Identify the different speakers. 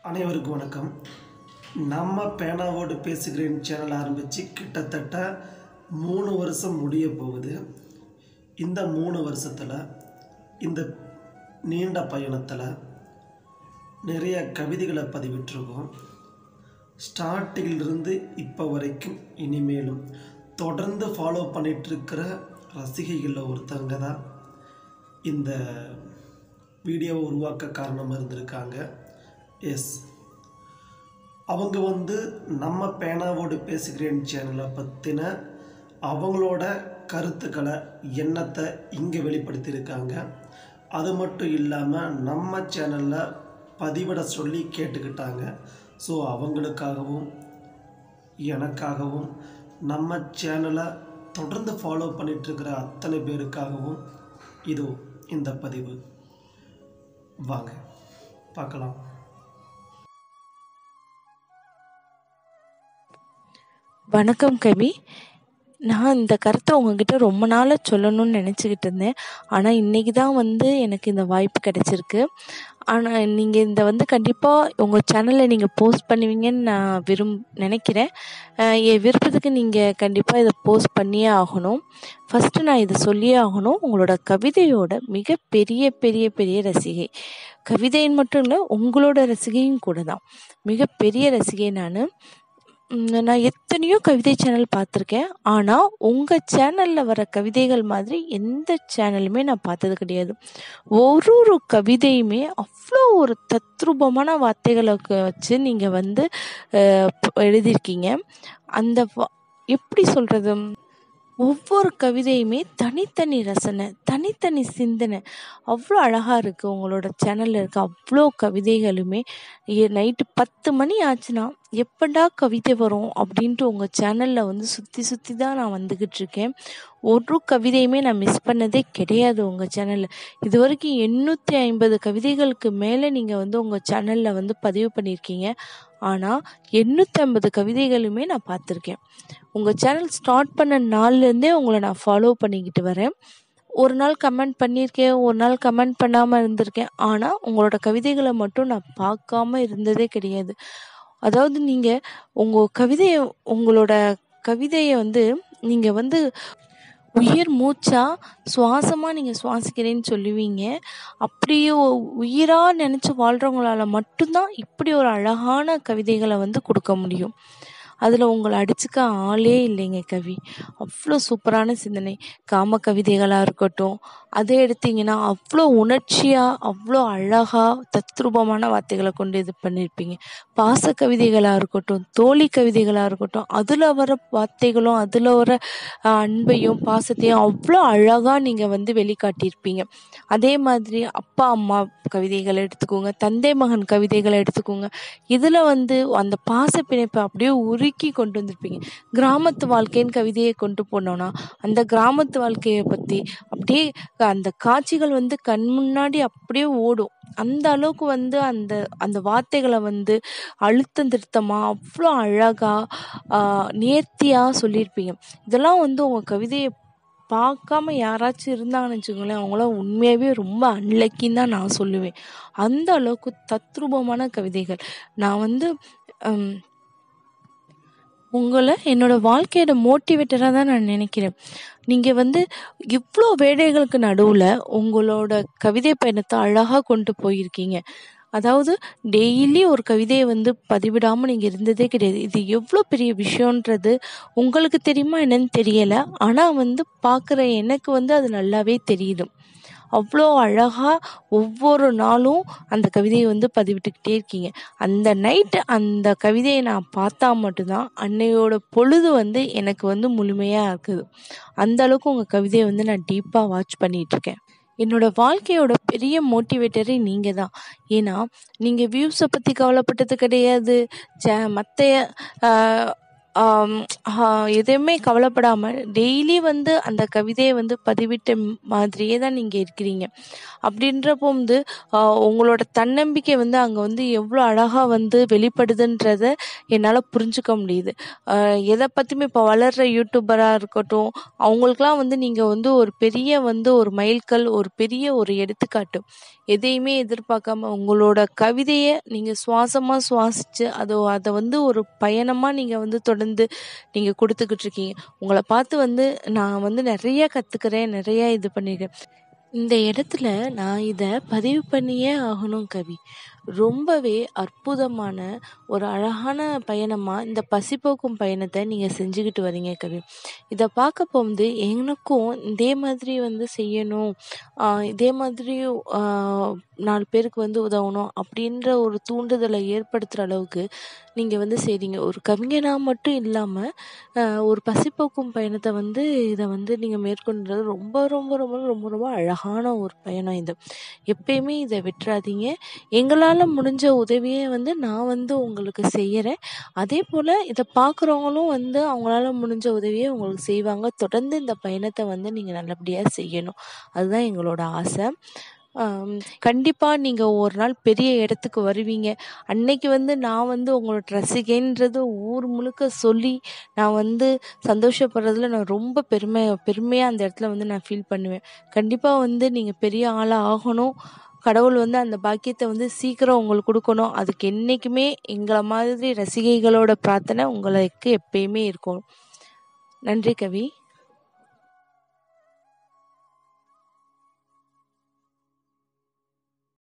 Speaker 1: அனைவருக்கும் வணக்கம் நம்ம பேனாவோடு பேசுகிறேன் சேனல் ஆரம்பித்து கிட்டத்தட்ட மூணு வருஷம் முடிய போகுது இந்த மூணு வருஷத்தில் இந்த நீண்ட பயணத்தில் நிறைய கவிதைகளை பதிவிட்டிருக்கோம் ஸ்டார்டிங்கிலிருந்து இப்போ வரைக்கும் இனிமேலும் தொடர்ந்து ஃபாலோ பண்ணிகிட்ருக்கிற ரசிகைகளில் ஒருத்தங்க தான் இந்த வீடியோவை உருவாக்க காரணமாக இருந்திருக்காங்க எஸ் அவங்க வந்து நம்ம பேனாவோடு பேசுகிறேன் சேனலை பற்றின அவங்களோட கருத்துக்களை எண்ணத்தை இங்கே வெளிப்படுத்தியிருக்காங்க அது மட்டும் இல்லாமல் நம்ம சேனலில் பதிவிட சொல்லி கேட்டுக்கிட்டாங்க ஸோ அவங்களுக்காகவும் எனக்காகவும் நம்ம சேனலை தொடர்ந்து ஃபாலோ பண்ணிகிட்ருக்கிற அத்தனை பேருக்காகவும் இதோ இந்த பதிவு வாங்க பார்க்கலாம்
Speaker 2: வணக்கம் கவி நான் இந்த கருத்தை உங்ககிட்ட ரொம்ப நாளாக சொல்லணும்னு நினச்சிக்கிட்டு இருந்தேன் ஆனால் இன்றைக்கி தான் வந்து எனக்கு இந்த வாய்ப்பு கிடச்சிருக்கு ஆனால் நீங்கள் இந்த வந்து கண்டிப்பாக உங்கள் சேனலில் நீங்கள் போஸ்ட் பண்ணுவீங்கன்னு நான் விரும் நினைக்கிறேன் அஹ் என் விருப்பத்துக்கு நீங்கள் கண்டிப்பாக இதை போஸ்ட் பண்ணியே ஆகணும் ஃபஸ்ட்டு நான் இதை சொல்லியே ஆகணும் உங்களோட கவிதையோட மிக பெரிய பெரிய பெரிய ரசிகை கவிதைன்னு மட்டும் இல்லை உங்களோட ரசிகையும் கூட தான் மிக பெரிய ரசிகை நான் ம், நான் எத்தனையோ கவிதை சேனல் பார்த்துருக்கேன் ஆனால் உங்கள் சேனலில் வர கவிதைகள் மாதிரி எந்த சேனலுமே நான் பார்த்தது கிடையாது ஒரு ஒரு கவிதையுமே அவ்வளோ ஒரு தத்ரூபமான வார்த்தைகளை க- வச்சு நீங்கள் வந்து அஹ், ப- எழுதியிருக்கீங்க அந்த வா- எப்படி சொல்கிறது ஒவ்வொரு கவிதையுமே தனித்தனி ரசனை தனித்தனி சிந்தனை அவ்வளோ அழகாக இருக்குது உங்களோட சேனலில் இருக்க அவ்வளோ கவிதைகளுமே நைட்டு பத்து மணி ஆச்சுன்னா எப்படா கவிதை வரும் அப்படின்ட்டு உங்கள் சேனலில் வந்து சுற்றி சுற்றி தான் நான் வந்துக்கிட்டு இருக்கேன் ஒரு கவிதையுமே நான் மிஸ் பண்ணதே கிடையாது உங்கள் சேனலில் இது வரைக்கும் எண்ணூற்றி ஐம்பது கவிதைகளுக்கு மேலே நீங்கள் வந்து உங்கள் சேனலில் வந்து பதிவு பண்ணியிருக்கீங்க ஆனால் எண்ணூற்றி ஐம்பது கவிதைகளுமே நான் பார்த்துருக்கேன் உங்கள் சேனல் ஸ்டார்ட் பண்ண நாள்லேருந்தே உங்களை நான் ஃபாலோ பண்ணிக்கிட்டு வரேன் ஒரு நாள் கமெண்ட் பண்ணியிருக்கேன் ஒரு நாள் கமெண்ட் பண்ணாமல் இருந்திருக்கேன் ஆனால் உங்களோட கவிதைகளை மட்டும் நான் பார்க்காம இருந்ததே கிடையாது அதாவது நீங்கள் உங்கள் கவிதையை உங்களோட கவிதையை வந்து நீங்கள் வந்து உயிர் மூச்சா சுவாசமாக நீங்கள் சுவாசிக்கிறேன்னு சொல்லுவீங்க அப்படியே உயிராக நினச்சி வாழ்கிறவங்களால மட்டும்தான் இப்படி ஒரு அழகான கவிதைகளை வந்து கொடுக்க முடியும் அதில் உங்களை அடிச்சுக்க ஆளே இல்லைங்க கவி அவ்வளோ சூப்பரான சிந்தனை காம கவிதைகளாக இருக்கட்டும் அதை எடுத்தீங்கன்னா அவ்வளோ உணர்ச்சியாக அவ்வளோ அழகாக தத்ரூபமான வார்த்தைகளை கொண்டு இது பண்ணியிருப்பீங்க பாச கவிதைகளாக இருக்கட்டும் தோழி கவிதைகளாக இருக்கட்டும் அதில் வர வார்த்தைகளும் அதில் வர ஆஹ், அன்பையும் பாசத்தையும் அவ்வளோ அழகாக நீங்கள் வந்து வெளிக்காட்டியிருப்பீங்க அதே மாதிரி அப்பா அம்மா கவிதைகளை எடுத்துக்கோங்க தந்தை மகன் கவிதைகளை எடுத்துக்கோங்க இதில் வந்து அந்த பாச பிணைப்பை அப்படியே உருக்கி கொண்டு வந்திருப்பீங்க கிராமத்து வாழ்க்கைன்னு கவிதையை கொண்டு போனோன்னா அந்த கிராமத்து வாழ்க்கையை பற்றி அப்படியே அந்த காட்சிகள் வந்து கண் முன்னாடி அப்படியே ஓடும் அந்த அளவுக்கு வந்து அந்த அந்த வார்த்தைகளை வந்து அழுத்தம் திருத்தமாக அவ்வளோ அழகாக நேர்த்தியாக சொல்லியிருப்பீங்க இதெல்லாம் வந்து உங்கள் கவிதையை பார்க்காம யாராச்சும் இருந்தாங்கன்னு வச்சுக்கோங்களேன் அவங்களாம் உண்மையாகவே ரொம்ப அன்லக்கின்னு தான் நான் சொல்லுவேன் அந்த அளவுக்கு தத்ரூபமான கவிதைகள் நான் வந்து ஹம், உங்களை என்னோட வாழ்க்கையோட மோட்டிவேட்டராக தான் நான் நினைக்கிறேன் நீங்கள் வந்து இவ்வளோ வேலைகளுக்கு நடுவில் உங்களோட கவிதை பயணத்தை அழகாக கொண்டு போயிருக்கீங்க அதாவது டெய்லி ஒரு கவிதையை வந்து பதிவிடாமல் நீங்கள் இருந்ததே கிடையாது இது எவ்வளோ பெரிய விஷயன்றது உங்களுக்கு தெரியுமா என்னன்னு தெரியலை ஆனால் வந்து பார்க்குற எனக்கு வந்து அது நல்லாவே தெரியுது அவ்வளோ அழகாக ஒவ்வொரு நாளும் அந்த கவிதையை வந்து பதிவிட்டுக்கிட்டே இருக்கீங்க அந்த நைட்டு அந்த கவிதையை நான் பார்த்தா மட்டும்தான் அன்னையோட பொழுது வந்து எனக்கு வந்து முழுமையாக இருக்குது அந்த அளவுக்கு உங்கள் கவிதையை வந்து நான் டீப்பாக வாட்ச் பண்ணிட்டு இருக்கேன் என்னோட வாழ்க்கையோட பெரிய மோட்டிவேட்டரே நீங்கள் தான் ஏன்னா நீங்கள் வியூஸை பற்றி கவலைப்பட்டது கிடையாது ச மற்ற ஆம், ஆ, எதையுமே கவலைப்படாமல் டெய்லி வந்து அந்த கவிதையை வந்து பதிவிட்ட ம்- மாதிரியே தான் நீங்கள் இருக்கிறீங்க அப்படின்றப்போ வந்து ஆ, உங்களோட தன்னம்பிக்கை வந்து அங்கே வந்து எவ்வளோ அழகாக வந்து வெளிப்படுதுன்றத என்னால் புரிஞ்சுக்க முடியுது ஆ, எதை பற்றியுமே இப்போ வளர்கிற யூடியூபராக இருக்கட்டும் அவங்களுக்குலாம் வந்து நீங்கள் வந்து ஒரு பெரிய வந்து ஒரு மைல்கல் ஒரு பெரிய ஒரு எடுத்துக்காட்டு எதையுமே எதிர்பார்க்காம உங்களோட கவிதையை நீங்கள் சுவாசமாக சுவாசித்து அதை அதை வந்து ஒரு பயணமாக நீங்கள் வந்து தொடர்ந்து நீங்கள் கொடுத்துக்கிட்டு இருக்கீங்க உங்களை பார்த்து வந்து நான் வந்து நிறைய கற்றுக்கிறேன் நிறைய இது பண்ணியிருக்கேன் இந்த இடத்துல நான் இதை பதிவு பண்ணியே ஆகணும் கவி ரொம்பவே அற்புதமான ஒரு அழகான பயணமாக இந்த பசிப்போக்கும் பயணத்தை நீங்கள் செஞ்சுக்கிட்டு வரீங்க கவி இதை பார்க்க போகும்போது எனக்கும் இதே மாதிரி வந்து செய்யணும் ஆஹ் இதே மாதிரி ஆஹ் நாலு பேருக்கு வந்து உதவணும் அப்படின்ற ஒரு தூண்டுதலை ஏற்படுத்துகிற அளவுக்கு நீங்கள் வந்து செய்றீங்க ஒரு கவிஞனாக மட்டும் இல்லாமல் ஒரு பசிப்போக்கும் பயணத்தை வந்து இதை வந்து நீங்கள் மேற்கொண்டது ரொம்ப ரொம்ப ரொம்ப ரொம்ப ரொம்ப அழகான ஒரு பயணம் இது எப்பயுமே இதை விட்டுறாதீங்க எங்களால் முடிஞ்ச உதவியை வந்து நான் வந்து உங்களுக்கு செய்கிறேன் அதே போல் இதை பார்க்குறவங்களும் வந்து அவங்களால முடிஞ்ச உதவியை உங்களுக்கு செய்வாங்க தொடர்ந்து இந்த பயணத்தை வந்து நீங்கள் நல்லபடியாக செய்யணும் அதுதான் எங்களோட ஆசை கண்டிப்பாக நீங்கள் ஒரு நாள் பெரிய இடத்துக்கு வருவீங்க அன்னைக்கு வந்து நான் வந்து உங்களோட ரசிகைன்றது ஊர் முழுக்க சொல்லி நான் வந்து சந்தோஷப்படுறதுல நான் ரொம்ப பெருமை பெருமையாக அந்த இடத்துல வந்து நான் ஃபீல் பண்ணுவேன் கண்டிப்பாக வந்து நீங்கள் பெரிய ஆளாக ஆகணும் கடவுள் வந்து அந்த பாக்கியத்தை வந்து சீக்கிரம் உங்களுக்கு கொடுக்கணும் அதுக்கு என்றைக்குமே எங்களை மாதிரி ரசிகைகளோட பிரார்த்தனை உங்களுக்கு எப்பயுமே இருக்கும் நன்றி கவி